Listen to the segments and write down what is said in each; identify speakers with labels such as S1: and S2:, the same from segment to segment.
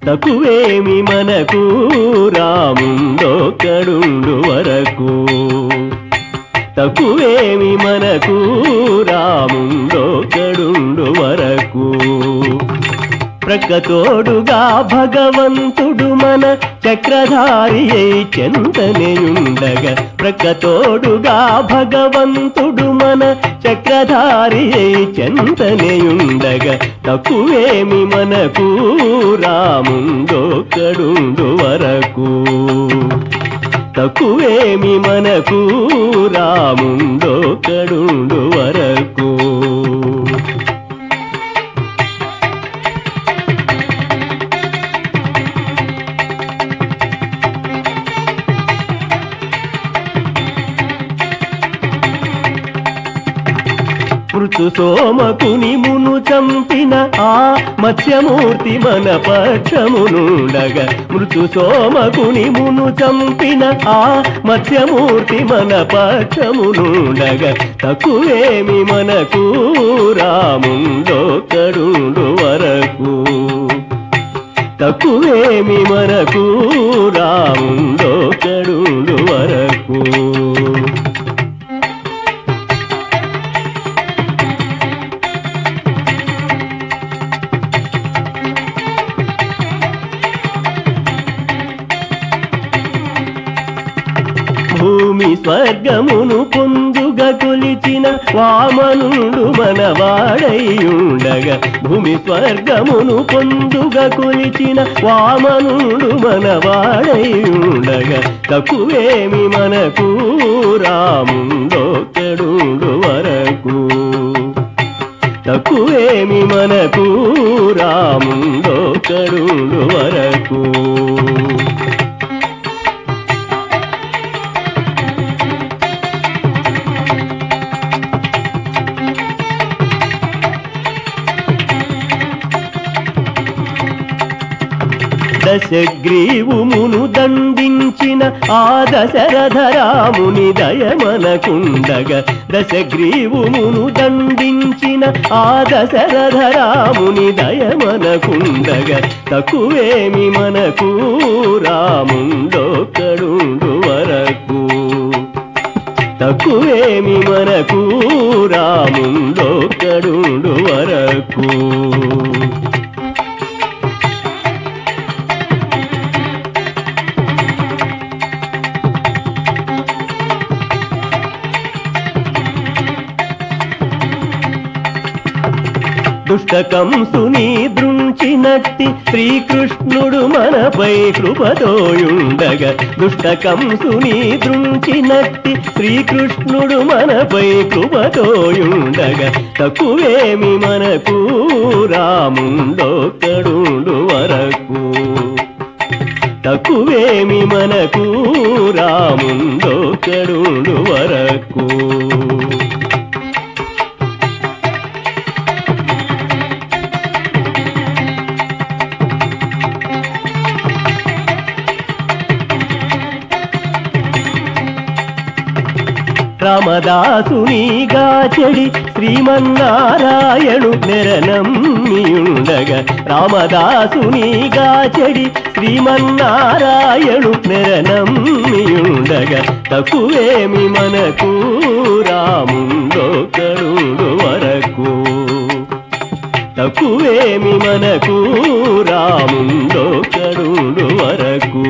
S1: తక్కువేమి మనకు రాముండొక్కడుండు వరకు తక్కువేమి మనకు రాముండొక్కడుండు వరకు ప్రక్కతోడుగా భగవంతుడు మన చక్రధారి అయి చెంతనేయుండగా ప్రక్కతోడుగా భగవంతుడు మన చక్రధారి అయి చెంతనేయుండగా తక్కువేమి మనకు రాముండొక్కడుండు వరకు తక్కువేమి మనకు రాముండొక్కడుండు వరకు మృతు సోమకుని మును చంపిన ఆ మత్స్యమూర్తి మన పక్షమునుండగా మృతు సోమకుని మును చంపిన ఆ మత్స్యమూర్తి మన పక్షమునుండగా తక్కువేమి మనకు రాముండొక్కడుండు వరకు తక్కువేమి మనకు రాముండొక్కడుండు వరకు భూమి స్వర్గమును పొందుగ కొలిచిన వామనుడు మనవాడైయుండగా భూమి స్వర్గమును పొందుగ కొలిచిన వామనుడు మనవాడైయుండగా తక్కువేమి మనకు రాముండొక్కడుండు వరకు తక్కువేమి మనకు రాముండొక్కడుండు వరకు దశగ్రీవుమును దండించిన ఆ దశరథరాముని దయమనకుండగా దశగ్రీవుమును దండించిన ఆ దశరథరాముని దయమనకుండగా తక్కువేమి మనకు రాముండొక్కడుండు వరకు తక్కువేమి మనకు రాముండొక్కడుండు వరకు దుష్టకంసుని దృంచినట్టి శ్రీకృష్ణుడు మనపై కృపతోయుండగా దుష్టకంసుని దృంచినట్టి శ్రీకృష్ణుడు మనపై కృపతోయుండగా తక్కువేమి మనకు రాముండొక్కడుండు వరకు తక్కువేమి మనకు రాముండొక్కడుండు వరకు రామదాసునిగా చెడి శ్రీమన్నారాయణు నెరనమ్మియుండగా రామదాసునిగా చెడి శ్రీమన్నారాయణు నెరనమ్మియుండగా తక్కువేమి మనకు రాముండొక్కడుండు వరకు తక్కువేమి మనకు రాముండొక్కడుండు వరకు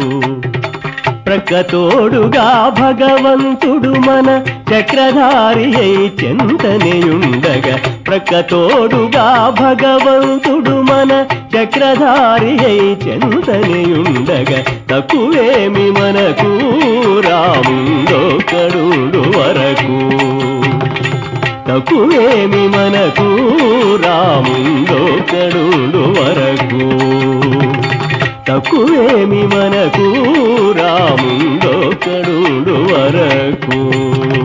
S1: ప్రక్కతోడుగా భగవంతుడు మన చక్రధారి అయి చెంతనేయుండగా ప్రక్కతోడుగా భగవంతుడు మన చక్రధారి అయి చెంతనేయుండగా తక్కువేమి మనకు రాముండొక్కడుండు వరకు తక్కువేమి మనకు రాముండొక్కడుండు వరకు తక్కువేమి మనకు రాముండొక్కడుండు వరకు